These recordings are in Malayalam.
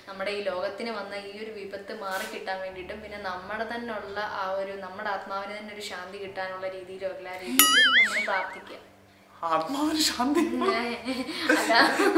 നമ്മുടെ ഈ ലോകത്തിന് വന്ന ഈ ഒരു വിപത്ത് മാറി കിട്ടാൻ വേണ്ടിയിട്ടും പിന്നെ നമ്മുടെ തന്നെ ഉള്ള ആ ഒരു നമ്മുടെ ആത്മാവിന് തന്നെ ഒരു ശാന്തി കിട്ടാനുള്ള രീതിയിലും എല്ലാ രീതിയിലും നമ്മൾ പ്രാർത്ഥിക്കുക ആത്മാവിന് ശാന്തി അല്ല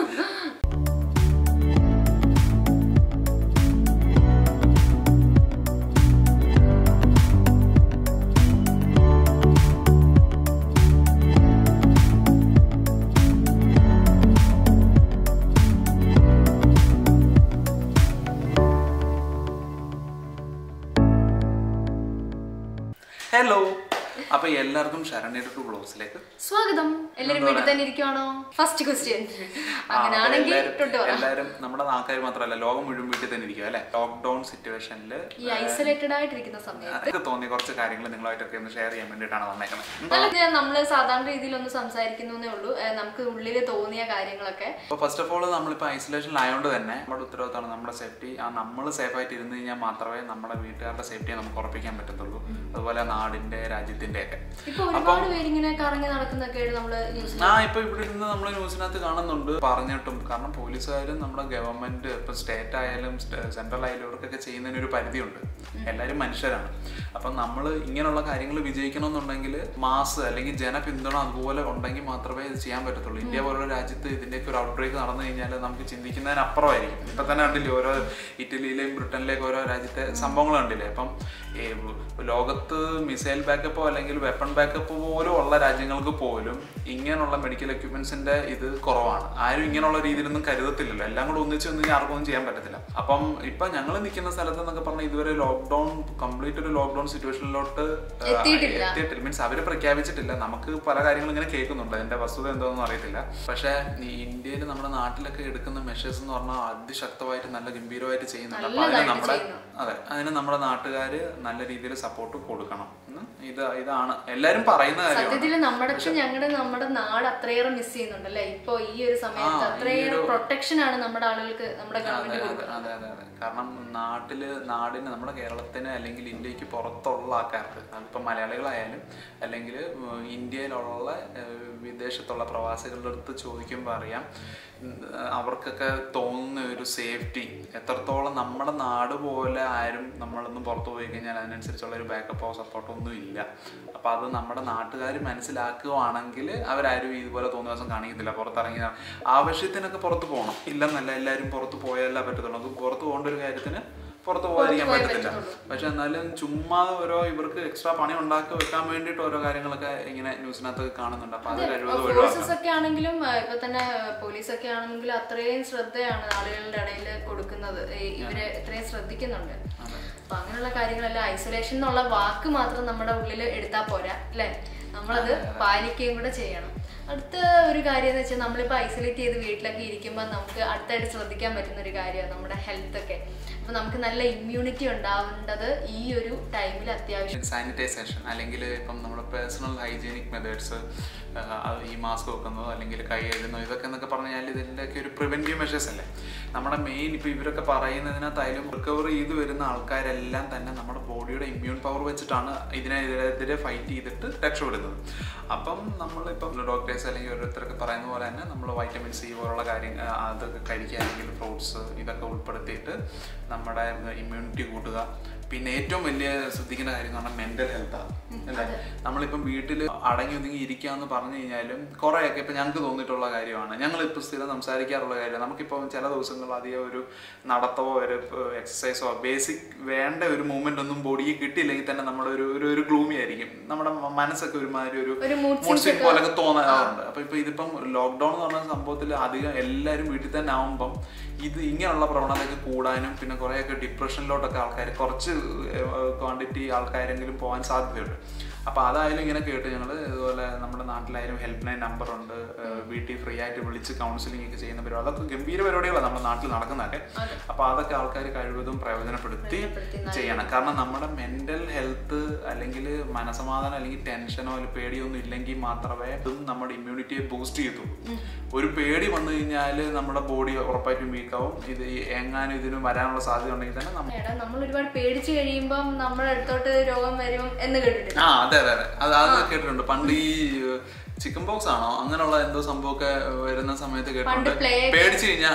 ഹലോ അപ്പൊ എല്ലാവർക്കും ശരണ്യയുടെ ടു ബ്ലോഗ്സിലേക്ക് സ്വാഗതം എല്ലാരും വീട്ടിൽ തന്നെ ഇരിക്കുവാണോ ഫസ്റ്റ് ക്വസ്റ്റ്യൻ അങ്ങനെയാണെങ്കിൽ ഇട്ടോട്ട് പറ എല്ലാവരും നമ്മുടെ നാട്ടുകാർ മാത്രമല്ല ലോകം മുഴുവൻ വീട്ടിൽ തന്നെ ഇരിക്കും അല്ലെ ലോക്ക്ഡൌൺ സിറ്റുവേഷനിൽ ഈ ഐസൊലേറ്റഡ് ആയിട്ടിരിക്കുന്ന സമയത്ത് എനിക്ക് തോന്നിയ കുറച്ച് കാര്യങ്ങൾ നിങ്ങളായിട്ടൊക്കെ ഒന്ന് ഷെയർ ചെയ്യാൻ വേണ്ടിയിട്ടാണ് വന്നേക്കുന്നത് നല്ല നമ്മൾ സാധാരണ രീതിയിൽ ഒന്ന് സംസാരിക്കുന്നേ ഉള്ളൂ ഏഹ് നമുക്ക് ഉള്ളിൽ തോന്നിയ കാര്യങ്ങളൊക്കെ അപ്പോൾ ഫസ്റ്റ് ഓഫ് ഓൾ നമ്മളിപ്പോൾ ഐസൊലേഷനിലായതുകൊണ്ട് തന്നെ നമ്മുടെ ഉത്തരവാദിത്തമാണ് നമ്മുടെ സേഫ്റ്റി ആ നമ്മൾ സേഫ് ആയിട്ട് ഇരുന്ന് കഴിഞ്ഞാൽ മാത്രമേ നമ്മുടെ വീട്ടുകാരുടെ സേഫ്റ്റിയെ നമുക്ക് ഉറപ്പിക്കാൻ പറ്റത്തുള്ളൂ അതുപോലെ നാടിന്റെ രാജ്യത്തിന്റെ ഒക്കെ ഇപ്പൊ ഒരുപാട് പേരിങ്ങനെ കറങ്ങി നടക്കുന്നൊക്കെയാണ് നമ്മള് ന്യൂസ് ആ ഇപ്പൊ ഇവിടെ ഇരുന്ന് നമ്മൾ ന്യൂസിനകത്ത് കാണുന്നുണ്ട് പറഞ്ഞിട്ടും കാരണം പോലീസുകാരും നമ്മുടെ ഗവൺമെന്റ് ഇപ്പൊ സ്റ്റേറ്റ് ആയാലും സെൻട്രൽ ആയാലും ഇവർക്കൊക്കെ ചെയ്യുന്നതിന് ഒരു പരിധിയുണ്ട് എല്ലാവരും മനുഷ്യരാണ് അപ്പം നമ്മൾ ഇങ്ങനെയുള്ള കാര്യങ്ങൾ വിജയിക്കണമെന്നുണ്ടെങ്കിൽ മാസ് അല്ലെങ്കിൽ ജനപിന്തുണ അതുപോലെ ഉണ്ടെങ്കിൽ മാത്രമേ ഇത് ചെയ്യാൻ പറ്റത്തുള്ളൂ ഇന്ത്യ പോലുള്ള രാജ്യത്ത് ഇതിന്റെയൊക്കെ ഒരു ഔട്ട് ബ്രേക്ക് നടന്നു കഴിഞ്ഞാൽ നമുക്ക് ചിന്തിക്കുന്നതിനപ്പുറമായിരിക്കും ഇപ്പൊ തന്നെ കണ്ടില്ലേ ഓരോ ഇറ്റലിയിലെയും ബ്രിട്ടനിലെയും ഓരോ രാജ്യത്തെ സംഭവങ്ങൾ കണ്ടില്ലേ അപ്പം ഈ ലോകത്ത് മിസൈൽ ബാക്കപ്പോ അല്ലെങ്കിൽ വെപ്പൺ ബാക്കപ്പോ പോലും ഉള്ള രാജ്യങ്ങൾക്ക് പോലും ഇങ്ങനെയുള്ള മെഡിക്കൽ എക്യുപ്മെന്റ്സിന്റെ ഇത് കുറവാണ് ആരും ഇങ്ങനെയുള്ള രീതിയിലൊന്നും കരുതത്തില്ലല്ലോ എല്ലാം കൂടെ ഒന്നിച്ച് ഒന്നും ആർക്കും ഒന്നും ചെയ്യാൻ പറ്റത്തില്ല അപ്പം ഇപ്പൊ ഞങ്ങൾ നിൽക്കുന്ന സ്ഥലത്ത് എന്നൊക്കെ പറഞ്ഞാൽ ഇതുവരെ ലോക്ക്ഡൌൺ കംപ്ലീറ്റ് ഒരു ലോക്ക്ഡൌൺ സിറ്റുവേഷനിലോട്ട് എത്തിയിട്ടില്ല. എത്തിയിട്ടില്ല മീൻസ് അവര് പ്രഖ്യാപിച്ചിട്ടില്ല നമുക്ക് പല കാര്യങ്ങളും ഇങ്ങനെ കേൾക്കുന്നുണ്ട് അതിന്റെ വസ്തുത എന്താണെന്ന് അറിയത്തില്ല പക്ഷെ ഈ ഇന്ത്യയിൽ നമ്മുടെ നാട്ടിലൊക്കെ എടുക്കുന്ന മെഷേഴ്സ് എന്ന് പറഞ്ഞാൽ അതിശക്തമായിട്ട് നല്ല ഗംഭീരമായിട്ട് ചെയ്യുന്നുണ്ട് അപ്പൊ അതിന് നമ്മുടെ അതെ അതിന് നമ്മുടെ നാട്ടുകാര് നല്ല രീതിയിൽ സപ്പോർട്ട് കൊടുക്കണം ഉം. ഇത് ഇതാണ് എല്ലാരും പറയുന്ന കാര്യമാണ് സത്യത്തില് നമ്മുടെ ഞങ്ങളുടെ നമ്മുടെ നാട് അത്രയേറെ മിസ് ചെയ്യുന്നുണ്ട് അല്ലെ ഇപ്പൊ ഈ ഒരു സമയത്ത് അത്രയേറെ പ്രൊട്ടക്ഷൻ ആണ് നമ്മുടെ ആളുകൾക്ക് നമ്മുടെ ഗവൺമെന്റ് അതെ അതെ അതെ അതെ കാരണം നാട്ടില് നാടിന് നമ്മുടെ കേരളത്തിന് അല്ലെങ്കിൽ ഇന്ത്യക്ക് പുറത്തുള്ള ആൾക്കാർക്ക് അതിപ്പോൾ മലയാളികളായാലും അല്ലെങ്കിൽ ഇന്ത്യയിലുള്ള ഏഹ്, വിദേശത്തുള്ള പ്രവാസികളുടെ അടുത്ത് ചോദിക്കുമ്പോൾ അറിയാം ഉം, അവർക്കൊക്കെ തോന്നുന്ന ഒരു സേഫ്റ്റി എത്രത്തോളം നമ്മുടെ നാട് പോലെ ആരും നമ്മളൊന്നും പുറത്തു പോയി കഴിഞ്ഞാൽ അതിനനുസരിച്ചുള്ള ഒരു ബാക്കപ്പോ സപ്പോർട്ടോ ഒന്നും ഇല്ല അപ്പം അത് നമ്മുടെ നാട്ടുകാർ മനസ്സിലാക്കുകയാണെങ്കിൽ അവരാരും ഇതുപോലെ തോന്നിയ ദിവസം കാണിക്കത്തില്ല പുറത്തിറങ്ങി ആവശ്യത്തിനൊക്കെ പുറത്ത് പോകണം ഇല്ലെന്നല്ല എല്ലാവരും പുറത്ത് പോയാലേ പറ്റത്തുള്ളൂ അത് പുറത്ത് പോകേണ്ട ഒരു കാര്യത്തിന് പുറത്ത് പോകാതിരിക്കാൻ പറ്റത്തില്ല പക്ഷെ എന്നാലും ചുമ്മാ ഓരോ ഇവർക്ക് എക്സ്ട്രാ പണി ഉണ്ടാക്കി വെക്കാൻ വേണ്ടിയിട്ട് ഓരോ കാര്യങ്ങളൊക്കെ ഇങ്ങനെ ന്യൂസിനകത്ത് കാണുന്നുണ്ട് അപ്പൊ അത് കഴിവതും ഒഴിവാക്കണം ഫോഴ്സസ് ഒക്കെ ആണെങ്കിലും ആ, ഇപ്പൊ തന്നെ പോലീസ് ഒക്കെ ആണെങ്കിലും അത്രയും ശ്രദ്ധയാണ് ആളുകളുടെ ഇടയിൽ കൊടുക്കുന്നത് ഈ ഇവര് ഇത്രയും ശ്രദ്ധിക്കുന്നുണ്ട് അപ്പൊ അങ്ങനെയുള്ള കാര്യങ്ങളെല്ലാം ഐസൊലേഷൻ എന്നുള്ള വാക്ക് മാത്രം നമ്മുടെ ഉള്ളിൽ എടുത്താൽ പോരാ അല്ലെ നമ്മളത് പാലിക്കുകയും കൂടെ ചെയ്യണം അടുത്ത ഒരു കാര്യം എന്ന് വെച്ചാൽ നമ്മളിപ്പോൾ ഐസൊലേറ്റ് ചെയ്ത് വീട്ടിലൊക്കെ ഇരിക്കുമ്പോൾ നമുക്ക് അടുത്തായിട്ട് ശ്രദ്ധിക്കാൻ പറ്റുന്ന ഒരു കാര്യമാണ് നമ്മുടെ ഹെൽത്ത് ഒക്കെ അപ്പൊ നമുക്ക് നല്ല ഇമ്മ്യൂണിറ്റി ഉണ്ടാവേണ്ടത് ഈ ഒരു ടൈമിൽ അത്യാവശ്യം സാനിറ്റൈസേഷൻ അല്ലെങ്കിൽ ഇപ്പം നമ്മുടെ പേഴ്സണൽ ഹൈജീനിക് മെത്തേഡ്സ് ഈ മാസ്ക് വെക്കുന്നതോ അല്ലെങ്കിൽ കൈ എഴുതുന്നതോ ഇതൊക്കെ എന്നൊക്കെ പറഞ്ഞാൽ ഇതിൻ്റെയൊക്കെ ഒരു പ്രിവെൻറ്റീവ് മെഷേഴ്സ് അല്ലേ നമ്മുടെ മെയിൻ ഇപ്പോൾ ഇവരൊക്കെ പറയുന്നതിനകത്തായാലും റിക്കവർ ചെയ്ത് വരുന്ന ആൾക്കാരെല്ലാം തന്നെ നമ്മുടെ ബോഡിയുടെ ഇമ്മ്യൂൺ പവർ വെച്ചിട്ടാണ് ഇതിനെതിരെ ഫൈറ്റ് ചെയ്തിട്ട് രക്ഷപ്പെടുന്നത് അപ്പം നമ്മളിപ്പം ഡോക്ടേഴ്സ് അല്ലെങ്കിൽ ഓരോരുത്തരൊക്കെ പറയുന്ന പോലെ തന്നെ നമ്മൾ വൈറ്റമിൻ സി പോലുള്ള കാര്യം ആ, അതൊക്കെ കഴിക്കുക അല്ലെങ്കിൽ ഫ്രൂട്ട്സ് ഇതൊക്കെ ഉൾപ്പെടുത്തിയിട്ട് നമ്മുടെ ഇമ്മ്യൂണിറ്റി കൂട്ടുക പിന്നെ ഏറ്റവും വലിയ ശ്രദ്ധിക്കേണ്ട കാര്യം എന്ന് പറഞ്ഞാൽ മെന്റൽ ഹെൽത്താണ് അല്ലേ നമ്മളിപ്പം വീട്ടിൽ അടങ്ങി ഒതുങ്ങി ഇരിക്കുക എന്ന് പറഞ്ഞു കഴിഞ്ഞാലും കുറേയൊക്കെ ഇപ്പം ഞങ്ങൾക്ക് തോന്നിയിട്ടുള്ള കാര്യമാണ് ഞങ്ങൾ ഇപ്പോൾ സ്ഥിരം സംസാരിക്കാറുള്ള കാര്യം നമുക്കിപ്പോൾ ചില ദിവസങ്ങൾ അധികം ഒരു നടത്തവോ ഒരു എക്സസൈസോ ബേസിക് വേണ്ട ഒരു മൂവ്മെന്റ് ഒന്നും ബോഡിക്ക് കിട്ടിയില്ലെങ്കിൽ തന്നെ നമ്മുടെ ഒരു ഒരു ഒരു ഗ്ലൂമി ആയിരിക്കും നമ്മുടെ മ- മനസ്സൊക്കെ ഒരുമാതിരി ഒരു ഒരു mood മൂഡ് സ്വിംഗ് പോലൊക്കെ തോന്നാറുണ്ട് അപ്പൊ ഇപ്പൊ ഇതിപ്പം ലോക്ക്ഡൌൺ എന്ന് പറഞ്ഞ സംഭവത്തിൽ അധികം എല്ലാവരും വീട്ടിൽ തന്നെ ആവുമ്പം ഇത് ഇങ്ങനെയുള്ള പ്രവണതയൊക്കെ കൂടാനും പിന്നെ കുറേയൊക്കെ ഡിപ്രഷനിലോട്ടൊക്കെ ആൾക്കാർ കുറച്ച് ക്വാണ്ടിറ്റി ആൾക്കാരെങ്കിലും പോകാൻ സാധ്യതയുണ്ട് അപ്പൊ അതായാലും ഇങ്ങനെ കേട്ട് ഞങ്ങൾ ഇതുപോലെ നമ്മുടെ നാട്ടിലായാലും ഹെൽപ്പ് ലൈൻ നമ്പർ ഉണ്ട് ഏഹ് വീട്ടിൽ ഫ്രീ ആയിട്ട് വിളിച്ച് കൗൺസിലിംഗ് ഒക്കെ ചെയ്യുന്ന പരിപാടി അതൊക്കെ ഗംഭീര പരിപാടികളാണ് നമ്മുടെ നാട്ടിൽ നടക്കുന്നതൊക്കെ അപ്പൊ അതൊക്കെ ആൾക്കാർ കഴിവതും പ്രയോജനപ്പെടുത്തി ചെയ്യണം കാരണം നമ്മുടെ മെന്റൽ ഹെൽത്ത് അല്ലെങ്കിൽ മനസമാധാനം അല്ലെങ്കിൽ ടെൻഷനോ അല്ലെങ്കിൽ പേടിയൊന്നും ഇല്ലെങ്കിൽ മാത്രമേ ഇതും നമ്മുടെ ഇമ്മ്യൂണിറ്റിയെ ബൂസ്റ്റ് ചെയ്യത്തുള്ളൂ ഒരു പേടി വന്നു കഴിഞ്ഞാൽ നമ്മുടെ ബോഡി ഉറപ്പായിട്ടും വീക്കാവും ഇത് എങ്ങാനും ഇതിന് വരാനുള്ള സാധ്യത ഉണ്ടെങ്കിൽ തന്നെ നമ്മൾ എടാ നമ്മൾ ഒരുപാട് പേടിച്ചു കഴിയുമ്പം നമ്മുടെ അടുത്തോട്ട് രോഗം വരും എന്ന് കേട്ടിട്ടില്ല ആ അതെ അതെ അതെ അത് അത് കേട്ടിട്ടുണ്ട് പണ്ട് ഈ ചിക്കൻ ബോക്സ് ആണോ അങ്ങനെയുള്ള എന്തോ സംഭവമൊക്കെ വരുന്ന സമയത്ത് കേട്ടിട്ടുണ്ട് plague. പേടിച്ചു കഴിഞ്ഞാൽ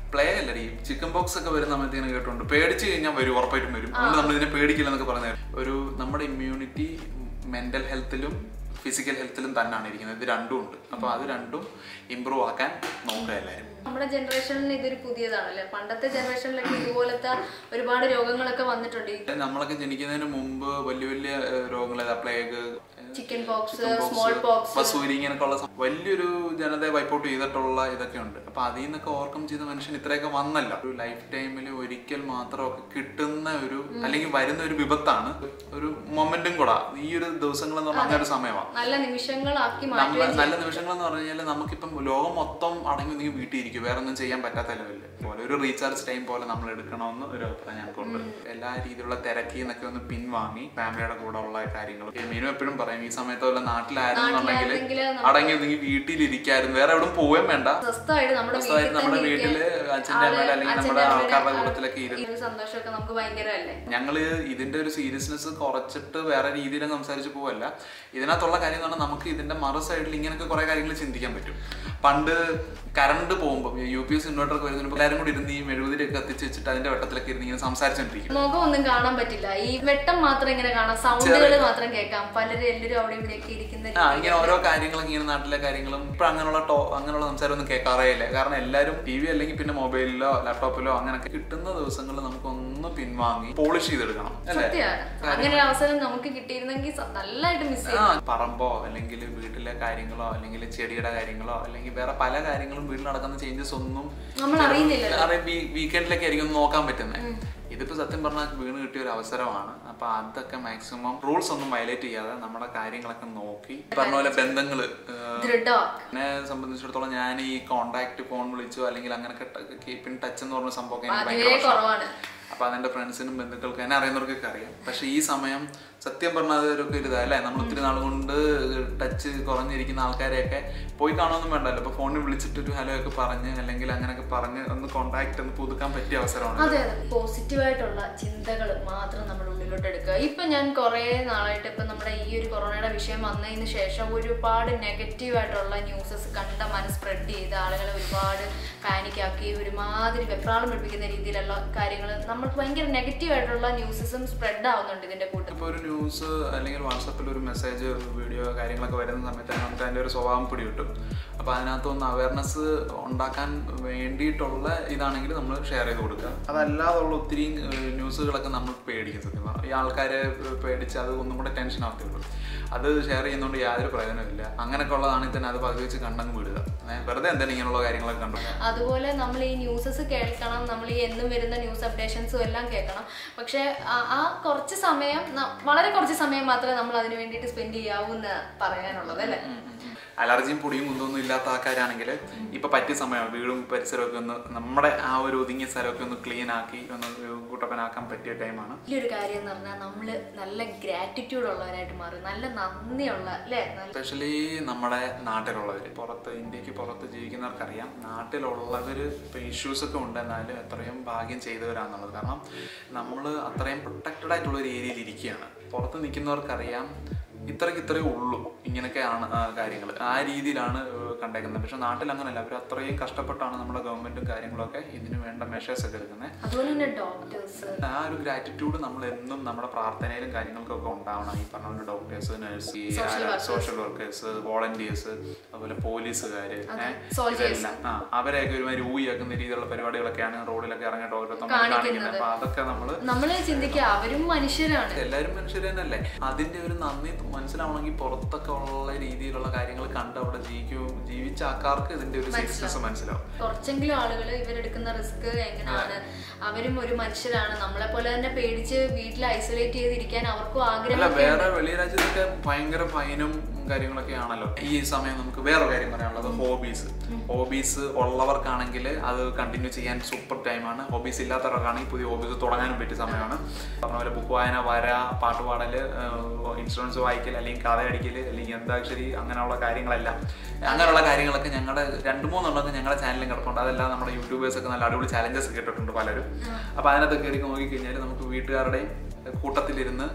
പ്ലേ അല്ലടി ചിക്കൻ ബോക്സ് ഒക്കെ വരുന്ന സമയത്ത് ഇങ്ങനെ കേട്ടുണ്ട് പേടിച്ച് കഴിഞ്ഞാൽ വരും ഉറപ്പായിട്ടും വരും അതുകൊണ്ട് നമ്മൾ ഇതിനെ പേടിക്കില്ല എന്നൊക്കെ പറഞ്ഞത് ഒരു നമ്മുടെ ഇമ്മ്യൂണിറ്റി മെന്റൽ ഹെൽത്തിലും ഫിസിക്കൽ ഹെൽത്തിലും തന്നെയാണ് ഇരിക്കുന്നത് ഇത് രണ്ടും ഉണ്ട് അപ്പൊ അത് രണ്ടും ഇമ്പ്രൂവ് ആക്കാൻ നോക്കുക എല്ലാവരും നമ്മുടെ ജനറേഷനിൽ ഇതൊരു പുതിയതാണല്ലേ പണ്ടത്തെ ജനറേഷനിലൊക്കെ ഇതുപോലത്തെ ഒരുപാട് രോഗങ്ങളൊക്കെ വന്നിട്ടുണ്ട് ഈ നമ്മളൊക്കെ ജനിക്കുന്നതിന് മുമ്പ് വലിയ വലിയ രോഗങ്ങൾ plague chicken pox small pox വസൂരി ഇങ്ങനെയൊക്കെ ഉള്ള സം- വലിയൊരു ജനതയെ വൈപ്പൗട്ട് ചെയ്തിട്ടുള്ള ഇതൊക്കെ ഉണ്ട് അപ്പൊ അതിൽ നിന്നൊക്കെ ഓവർകം ചെയ്ത മനുഷ്യൻ ഇത്രയൊക്കെ വന്നല്ല ഒരു ലൈഫ് ടൈമിൽ ഒരിക്കൽ മാത്രമൊക്കെ കിട്ടുന്ന ഒരു അല്ലെങ്കിൽ വരുന്ന ഒരു വിപത്താണ് ഒരു മൊമെന്റും കൂടാ ഈ ഒരു ദിവസങ്ങൾ എന്ന് പറഞ്ഞാൽ അങ്ങനെ ഒരു സമയമാണ് നല്ല നിമിഷങ്ങളാക്കി നമ്മൾ മാറ്റുകയും നല്ല നിമിഷങ്ങൾ എന്ന് പറഞ്ഞു കഴിഞ്ഞാൽ നമുക്കിപ്പം ലോകം മൊത്തം അടങ്ങി ഒതുങ്ങി വീട്ടിൽ ഇരിക്കും വേറെ ഒന്നും ചെയ്യാൻ പറ്റാത്ത ലെവലില് പോലെ ഒരു റീചാർജ് ടൈം പോലെ നമ്മൾ എടുക്കണമെന്ന് ഒരു അഭിപ്രായം ഞങ്ങൾക്കുണ്ട് എല്ലാ രീതിയിലുള്ള തിരക്കിൽ നിന്നൊക്കെ ഒന്ന് പിൻവാങ്ങി ഫാമിലിയുടെ കൂടെ ഉള്ള കാര്യങ്ങൾ മീനും എപ്പോഴും പറയും ഈ സമയത്ത് വല്ല നാട്ടിലായിരുന്നുണ്ടെങ്കിൽ നാട്ടിലായിരുന്നെങ്കില് അടങ്ങി ഒതുങ്ങി വീട്ടിലിരിക്കായിരുന്നു വേറെ എവിടെയും പോവുകയും വേണ്ട സ്വസ്ഥമായിട്ട് നമ്മുടെ വീട്ടിൽ സ്വസ്ഥമായിട്ട് നമ്മുടെ തന്നെ വീട്ടില് ഇരിക്കാൻ. അച്ഛൻ്റെ ആള് അമ്മയുടെ അല്ലെങ്കിൽ അച്ഛൻ്റെ നമ്മുടെ അമ്മയുടെ ആൾക്കാരുടെ ആ- കൂട്ടത്തിലൊക്കെ ഇരുന്ന് ഈ ഒരു സന്തോഷമൊക്കെ നമുക്ക് ഭയങ്കരമല്ലേ ഞങ്ങള് ഇതിന്റെ ഒരു സീരിയസ്നെസ് കുറച്ചിട്ട് വേറെ രീതിയിൽ സംസാരിച്ച് പോവല്ല ഇതിനകത്തുള്ള കാര്യം എന്ന് പറഞ്ഞാൽ നമുക്ക് ഇതിന്റെ മറു സൈഡിൽ ഇങ്ങനെയൊക്കെ കുറെ കാര്യങ്ങൾ ചിന്തിക്കാൻ പറ്റും പണ്ട് കറണ്ട് പോകുമ്പോൾ യു പി എസ് ഇൻവേർട്ടർ ഒക്കെ വരുന്നപ്പോൾ എല്ലാവരും കൂടി ഇരുന്ന് ഈ മെഴുകുതിരിയൊക്കെ കത്തിച്ച് വെച്ചിട്ട് അതിന്റെ വെട്ടത്തിലൊക്കെ ഇരുന്ന് ഇങ്ങനെ സംസാരിച്ചോണ്ടിരിക്കും മുഖം ഒന്നും കാണാൻ പറ്റില്ല ഈ വെട്ടം മാത്രം ഇങ്ങനെ കാണാം സൗണ്ടുകൾ മാത്രം കേൾക്കാം പലരും എല്ലാവരും അവിടെ ഇവിടെയൊക്കെ ഇരിക്കുന്ന ആ ഇങ്ങനെ ഓരോ കാര്യങ്ങളൊക്കെ ഇങ്ങനെ നാട്ടിലെ കാര്യങ്ങളും ഇപ്പൊ അങ്ങനെയുള്ള ടോ അങ്ങനെയുള്ള സംസാരം ഒന്നും കേൾക്കാറേ ഇല്ല കാരണം എല്ലാവരും ടി വി അല്ലെങ്കിൽ പിന്നെ മൊബൈലിലോ ലാപ്ടോപ്പിലോ അങ്ങനെയൊക്കെ കിട്ടുന്ന ദിവസങ്ങളിൽ നമുക്കൊന്ന് പിൻവാങ്ങി പോളിഷ് ചെയ്തെടുക്കണം അല്ലേ സത്യമാണ് അങ്ങനെ ഒരു അവസരം നമുക്ക് കിട്ടിയിരുന്നെങ്കിൽ സ- നല്ലതായിട്ട് മിസ് ചെയ്യും ആ പറമ്പോ അല്ലെങ്കിൽ വീട്ടിലെ കാര്യങ്ങളോ അല്ലെങ്കിൽ ചെടിയുടെ കാര്യങ്ങളോ അല്ലെങ്കിൽ വേറെ പല കാര്യങ്ങളും വീട്ടിൽ നടക്കുന്ന ചേഞ്ചസ് ഒന്നും നമ്മൾ അറിയുന്നില്ല വീക്കെൻഡിലൊക്കെ ആയിരിക്കും ഒന്ന് നോക്കാൻ പറ്റുന്നത് ഇതിപ്പോ സത്യം പറഞ്ഞാൽ വീണ് കിട്ടിയ ഒരു അവസരമാണ് അപ്പൊ അതൊക്കെ മാക്സിമം റൂൾസ് ഒന്നും വയലേറ്റ് ചെയ്യാതെ നമ്മുടെ കാര്യങ്ങളൊക്കെ നോക്കി പറഞ്ഞ പോലെ ബന്ധങ്ങള് ഏഹ്, ദൃഢമാക്കും എന്നെ സംബന്ധിച്ചിടത്തോളം ഞാൻ ഈ കോണ്ടാക്ട് ഫോൺ വിളിച്ചോ അല്ലെങ്കിൽ അങ്ങനെയൊക്കെ കീപ്പ് ഇൻ ടച്ച് എന്ന് പറഞ്ഞ സംഭവമൊക്കെ എനിക്ക് ഭയങ്കര അതുവേ പ്രശ്നമാണ്. കുറവാണ് അപ്പൊ അതെന്റെ ഫ്രണ്ട്സിനും ബന്ധുക്കൾക്കും എന്നെ അറിയുന്നവർക്കൊക്കെ അറിയാം പക്ഷെ ഈ സമയം സത്യം പറഞ്ഞാൽ അതൊക്കെ ഒരു ഇതാ അല്ലേ നമ്മൾ ഒത്തിരി നാൾ കൊണ്ട് ടച്ച് കുറഞ്ഞിരിക്കുന്ന ആൾക്കാരെയൊക്കെ പോയി കാണുമൊന്നും വേണ്ടല്ലോ ഇപ്പൊ ഫോണിൽ വിളിച്ചിട്ട് ഒരു ഹലോ ഒക്കെ പറഞ്ഞ് അല്ലെങ്കിൽ അങ്ങനെയൊക്കെ പറഞ്ഞ് ഒന്ന് കോണ്ടാക്ട് ഒന്ന് പുതുക്കാൻ പറ്റിയ അവസരമാണ് അതെ അതെ പോസിറ്റീവായിട്ടുള്ള ചിന്തകൾ മാത്രം നമ്മുടെ ഉള്ളിലോട്ട് എടുക്കുക ഇപ്പൊ ഞാൻ കുറേ നാളായിട്ട് ഇപ്പൊ നമ്മുടെ ഈ ഒരു കൊറോണയുടെ വിഷയം വന്നതിന് ശേഷം ഒരുപാട് നെഗറ്റീവായിട്ടുള്ള ന്യൂസസ് കണ്ട മനസ്സ് സ്പ്രെഡ് ചെയ്ത് ആളുകളെ ഒരുപാട് പാനിക്കാക്കി ഒരുമാതിരി വെപ്രാളം പഠിപ്പിക്കുന്ന രീതിയിലുള്ള കാര്യങ്ങൾ നമ്മൾക്ക് ഭയങ്കര നെഗറ്റീവായിട്ടുള്ള ന്യൂസസും സ്പ്രെഡ് ആവുന്നുണ്ട് ഇതിന്റെ കൂട്ടത്തിൽ ഇപ്പോൾ ഒരു ന്യൂസ് അല്ലെങ്കിൽ വാട്സപ്പിൽ ഒരു മെസ്സേജ് വീഡിയോ കാര്യങ്ങളൊക്കെ വരുന്ന സമയത്ത് നമുക്ക് അതിൻ്റെ ഒരു സ്വഭാവം പിടികിട്ടും അപ്പോൾ അതിനകത്തൊന്ന് അവയർനെസ് ഉണ്ടാക്കാൻ വേണ്ടിയിട്ടുള്ള ഇതാണെങ്കിൽ നമ്മൾ ഷെയർ ചെയ്ത് കൊടുക്കുക അതല്ലാതുള്ള ഒത്തിരി ഏഹ്, ന്യൂസുകളൊക്കെ നമ്മൾ പേടിക്കും സത്യം പറഞ്ഞാൽ ഈ ആൾക്കാരെ പേടിച്ച് അത് ഒന്നും കൂടെ ടെൻഷൻ ആവത്തുള്ളൂ അത് ഷെയർ ചെയ്യുന്നതുകൊണ്ട് യാതൊരു പ്രയോജനമില്ല അങ്ങനെയൊക്കെ ഉള്ളതാണെങ്കിൽ തന്നെ അത് പകുതി വെച്ച് കണ്ടങ്ങ് വിടുക ഏഹ്, വെറുതെ എന്തെങ്കിലും ഇങ്ങനെയുള്ള കാര്യങ്ങളൊക്കെ കണ്ടു അതുപോലെ നമ്മൾ ഈ ന്യൂസസ് കേൾക്കണം നമ്മൾ ഈ എന്നും വരുന്ന ന്യൂസ് അപ്ഡേഷൻസും എല്ലാം കേൾക്കണം പക്ഷേ ആ- ആ കുറച്ച് സമയം ന- വളരെ കുറച്ച് സമയം മാത്രമേ നമ്മൾ അതിന് വേണ്ടിയിട്ട് സ്പെൻഡ് ചെയ്യാവൂ എന്ന് പറയാനുള്ളത് അല്ലേ അലർജിയും പൊടിയും കുന്തൊന്നും ഇല്ലാത്ത ആൾക്കാരാണെങ്കിൽ ഇപ്പൊ പറ്റിയ സമയമാണ് വീടും പരിസരമൊക്കെ ഒന്ന് നമ്മുടെ ആ ഒരു ഒതുങ്ങിയ സ്ഥലമൊക്കെ ഒന്ന് ക്ലീൻ ആക്കി ഒന്ന് കൂട്ടപ്പനാക്കാൻ പറ്റിയ ടൈമാണ് വലിയൊരു കാര്യം എന്ന് പറഞ്ഞാൽ നമ്മൾ നല്ല ഗ്രാറ്റിറ്റ്യൂഡ് ഉള്ളവരായിട്ട് മാറും നല്ല നന്ദിയുള്ള അല്ലേ നല്ല എസ്പെഷ്യലി നമ്മുടെ നാട്ടിലുള്ളവർ പുറത്ത് ഇന്ത്യക്ക് പുറത്ത് ജീവിക്കുന്നവർക്കറിയാം നാട്ടിലുള്ളവർ ഇപ്പോൾ ഇഷ്യൂസ് ഒക്കെ ഉണ്ടെന്നാലും എത്രയും ഭാഗ്യം ചെയ്തവരാണെന്നുള്ളത് കാരണം നമ്മൾ അത്രയും പ്രൊട്ടക്റ്റഡ് ആയിട്ടുള്ള ഒരു ഏരിയയിൽ ഇരിക്കുകയാണ് പുറത്ത് നിൽക്കുന്നവർക്കറിയാം ഇത്രയ്ക്ക് ഇത്രയേ ഉള്ളൂ ഇങ്ങനെയൊക്കെയാണ് കാര്യങ്ങൾ ആ രീതിയിലാണ് ഏഹ്, കണ്ടേക്കുന്നത് പക്ഷെ നാട്ടിൽ അങ്ങനെയല്ല അവർ അത്രയും കഷ്ടപ്പെട്ടാണ് നമ്മുടെ ഗവൺമെന്റും കാര്യങ്ങളൊക്കെ ഇതിന് വേണ്ട മെഷേഴ്സ് ഒക്കെ എടുക്കുന്നത് അതുപോലെ തന്നെ ഡോക്ടേഴ്സ് ആ ഒരു ഗ്രാറ്റിറ്റ്യൂഡ് നമ്മൾ എന്നും നമ്മുടെ പ്രാർത്ഥനയിലും കാര്യങ്ങൾക്കൊക്കെ ഉണ്ടാവണം ഈ പറഞ്ഞ പോലെ doctors nurse social workers volunteers അതുപോലെ പോലീസുകാർ ഇതെല്ലാം ആ അവരെയൊക്കെ ഒരുമാതിരി ഊയാക്കുന്ന രീതിയിലുള്ള പരിപാടികളൊക്കെയാണ് റോഡിലൊക്കെ ഇറങ്ങിയിട്ട് ഓരോരുത്തർ കാണിക്കുന്നത് അപ്പൊ അതൊക്കെ നമ്മൾ നമ്മൾ ചിന്തിക്കുക അവരും മനുഷ്യരാണ് എല്ലാവരും മനുഷ്യർ തന്നെയല്ലേ അതിന്റെ ഒരു നന്ദി മനസ്സിലാവണമെങ്കിൽ പുറത്തൊക്കെ ഉള്ള രീതിയിലുള്ള കാര്യങ്ങൾ കണ്ട് അവിടെ ജീവിക്കും ജീവിച്ച ആൾക്കാർക്ക് ഇതിന്റെ ഒരു സീരിയസ്നെസ് മനസ്സിലാവും കുറച്ചെങ്കിലും ആളുകൾ ഇവരെടുക്കുന്ന റിസ്ക് എങ്ങനെയാണ് അവരും ഒരു മനുഷ്യരാണ് നമ്മളെ പോലെ തന്നെ പേടിച്ച് വീട്ടിൽ ഐസൊലേറ്റ് ചെയ്തിരിക്കാൻ അവർക്കും ആഗ്രഹം അല്ല വേറെ വലിയ രാജ്യത്തൊക്കെ ഭയങ്കര ഫൈനും കാര്യങ്ങളൊക്കെ ആണല്ലോ ഈ സമയം നമുക്ക് വേറെ കാര്യം പറയാനുള്ളത് ഹോബീസ് ഹോബീസ് ഉള്ളവർക്കാണെങ്കിൽ അത് കണ്ടിന്യൂ ചെയ്യാൻ സൂപ്പർ ടൈമാണ് ഹോബീസ് ഇല്ലാത്തവർക്കാണെങ്കിൽ പുതിയ ഹോബീസ് തുടങ്ങാനും പറ്റിയ സമയമാണ് പറഞ്ഞ പോലെ ബുക്ക് വായന വര പാട്ട് പാടല് ഇൻഷുറൻസ് വായിക്കൽ അല്ലെങ്കിൽ കഥ അടിക്കൽ അല്ലെങ്കിൽ എന്താക്ഷരി അങ്ങനെയുള്ള കാര്യങ്ങളെല്ലാം അങ്ങനെയുള്ള കാര്യങ്ങളൊക്കെ ഞങ്ങളുടെ രണ്ട് മൂന്നെണ്ണമൊക്കെ ഞങ്ങളുടെ ചാനലിൽ കിടപ്പുണ്ട് അതെല്ലാം നമ്മുടെ യൂട്യൂബേഴ്സ് ഒക്കെ നല്ല അടിപൊളി ചാലഞ്ചസ് കേട്ടിട്ടുണ്ട് പലരും അപ്പോൾ അതിനകത്ത് കയറി നോക്കിക്കഴിഞ്ഞാൽ നമുക്ക് വീട്ടുകാരുടെയും കൂട്ടത്തിലിരുന്ന്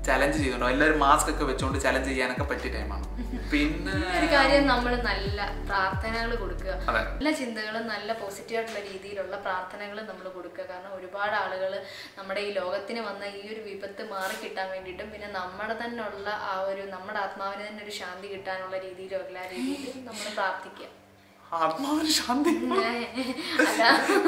ചലഞ്ച് ചെയ്യുന്നുണ്ടോ എല്ലാവരും മാസ്ക് ഒക്കെ വെച്ചുകൊണ്ട് ചലഞ്ച് ചെയ്യാനൊക്കെ പറ്റിയ ടൈമാണ് പിന്നെ ഒരു കാര്യം നമ്മൾ നല്ല പ്രാർത്ഥനകൾ കൊടുക്കുക അതെ. നല്ല ചിന്തകളും നല്ല പോസിറ്റീവ് ആയിട്ടുള്ള രീതിയിലുള്ള പ്രാർത്ഥനകൾ നമ്മൾ കൊടുക്കുക കാരണം ഒരുപാട് ആളുകൾ നമ്മുടെ ഈ ലോകത്തിന് വന്ന ഈ ഒരു വിപത്ത് മാറി കിട്ടാൻ വേണ്ടിയിട്ടും പിന്നെ നമ്മുടെ തന്നെ ഉള്ള ആ ഒരു നമ്മുടെ ആത്മാവിന് തന്നെ ഒരു ശാന്തി കിട്ടാനുള്ള രീതിയിലും എല്ലാ രീതിയിലും നമ്മൾ പ്രാർത്ഥിക്കുക ആത്മാവിന് ശാന്തി അല്ല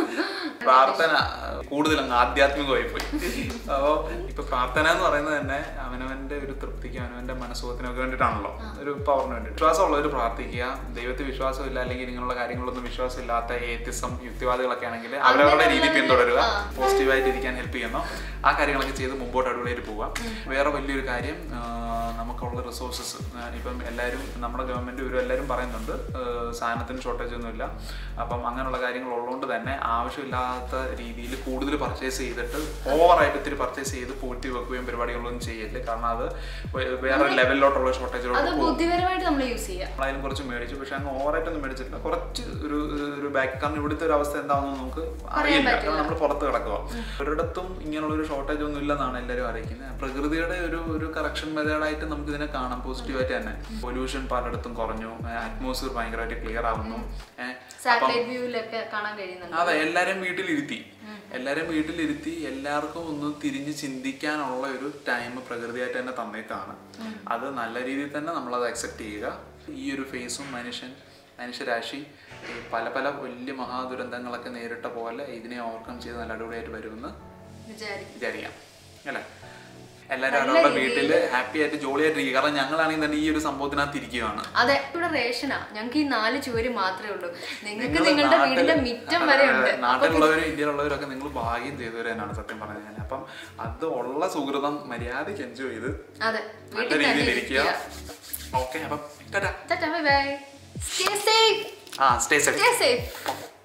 പ്രാർത്ഥന കൂടുതൽ അങ്ങ് ആധ്യാത്മികമായി പോയി അപ്പോൾ ഇപ്പൊ പ്രാർത്ഥന എന്ന് പറയുന്നത് തന്നെ അവനവന്റെ ഒരു തൃപ്തിക്കും അവനവന്റെ മനസ്സുഖത്തിനൊക്കെ വേണ്ടിയിട്ടാണല്ലോ ഒരു പവറിന് വേണ്ടി വിശ്വാസമുള്ളവർ പ്രാർത്ഥിക്കുക ദൈവത്തിൽ വിശ്വാസമില്ല അല്ലെങ്കിൽ ഇങ്ങനെയുള്ള കാര്യങ്ങളൊന്നും വിശ്വാസമില്ലാത്ത ഏത്യസം യുക്തിവാദികളൊക്കെ ആണെങ്കിൽ അവരവരുടെ രീതി പിന്തുടരുക പോസിറ്റീവായിട്ട് ഇരിക്കാൻ ഹെൽപ്പ് ചെയ്യുന്നു ആ കാര്യങ്ങളൊക്കെ ചെയ്ത് മുമ്പോട്ട് അടിപൊളിയായിട്ട് പോവുക വേറെ വലിയൊരു കാര്യം ആ, നമുക്കുള്ള റിസോഴ്സസ് ഇപ്പം എല്ലാവരും നമ്മുടെ ഗവൺമെന്റ് ഇവരും എല്ലാവരും പറയുന്നുണ്ട് ആ, സാധനത്തിന് ഷോർട്ടേജ് ഒന്നുമില്ല അപ്പം അങ്ങനെയുള്ള കാര്യങ്ങൾ ഉള്ളതുകൊണ്ട് തന്നെ ആവശ്യമില്ലാത്ത രീതിയിൽ കൂടുതൽ പർച്ചേസ് ചെയ്തിട്ട് ഓവറായിട്ട് ഇത്തിരി പർച്ചേസ് ചെയ്ത് പൂഴ്ത്തി വെക്കുകയും പരിപാടികളൊന്നും ചെയ്യല്ലേ കാരണം അത് വേ- വേറെ ലെവലിലോട്ടുള്ള ഷോർട്ടേജിലോട്ട് അത് ബുദ്ധിപരമായിട്ട് നമ്മൾ യൂസ് ചെയ്യുക നമ്മളതിനും കുറച്ച് മേടിച്ചു പക്ഷെ അങ്ങ് ഓവറായിട്ടൊന്നും മേടിച്ചിട്ടില്ല കുറച്ച് ഒരു ഒരു ബാക്ക് കാരണം ഇവിടുത്തെ ഒരു അവസ്ഥ എന്താണെന്ന് നമുക്ക് അറിയില്ല കാരണം നമ്മൾ പുറത്ത് കിടക്കുക ഒരിടത്തും ഇങ്ങനെയുള്ള ഒരു ഷോർട്ടേജ് ഒന്നും ഇല്ലെന്നാണ് എല്ലാവരും അറിയിക്കുന്നത് പ്രകൃതിയുടെ ഒരു ഒരു കറക്ഷൻ മെത്തേഡായിട്ട് നമുക്ക് ഇതിനെ കാണാം പോസിറ്റീവായിട്ട് തന്നെ പൊല്യൂഷൻ പലയിടത്തും കുറഞ്ഞു അറ്റ്മോസ്ഫിയർ ഭയങ്കരമായിട്ട് ക്ലിയർ ആവുന്നു ഏഹ് സാറ്റലൈറ്റ് വ്യൂവിലൊക്കെ കാണാൻ കഴിയുന്നുണ്ട് അതെ എല്ലാരും വീട്ടിലിരുത്തി എല്ലാരും വീട്ടിലിരുത്തി എല്ലാവർക്കും ഒന്ന് തിരിഞ്ഞ് ചിന്തിക്കാനുള്ള ഒരു ടൈം പ്രകൃതിയായിട്ട് തന്നെ തന്നേക്കാണ് അത് നല്ല രീതിയിൽ തന്നെ നമ്മളത് അക്സെപ്റ്റ് ചെയ്യുക ഈ ഒരു ഫേസും മനുഷ്യൻ മനുഷ്യരാശി ഈ പല പല വലിയ മഹാദുരന്തങ്ങളൊക്കെ നേരിട്ട പോലെ ഇതിനെ ഓവർകം ചെയ്ത് നല്ല അടിപൊളിയായിട്ട് വരുമെന്ന് വിചാരിക്കും വിചാരിക്കാം അല്ലേ എല്ലാവരും അവരവരുടെ വീട്ടിൽ ഹാപ്പി ആയിട്ട് ജോളിയായിട്ട് ഇരിക്കുക കാരണം ഞങ്ങളാണെങ്കിൽ തന്നെ ഈ ഒരു സംഭവത്തിനകത്ത് ഇരിക്കുകയാണ് അതെ ഇവിടെ റേഷനാ ഞങ്ങൾക്ക് ഈ നാല് ചുവര് മാത്രമേ ഉള്ളൂ നിങ്ങൾക്ക് നിങ്ങള് നിങ്ങളുടെ നാട്ടില് വീടിന്റെ മിറ്റം അതെ, വരെ അതെ, ഉണ്ട് നാട്ടിലുള്ളവരും ഇന്ത്യയിലുള്ളവരൊക്കെ നിങ്ങൾ ഭാഗ്യം ചെയ്തവർ തന്നെയാണ് സത്യം പറഞ്ഞു കഴിഞ്ഞാൽ അപ്പം അത് ഉള്ള സുഹൃതം മര്യാദയ്ക്ക് എൻജോയ് ചെയ്ത് അതെ നല്ല വീട്ടിൽ തന്നെ രീതിയിൽ ഇരിക്കുക ഇരിക്കുക ഓക്കെ അപ്പം tata bye bye stay safe ആ സ്റ്റേ സേഫ് സ്റ്റേ സേഫ്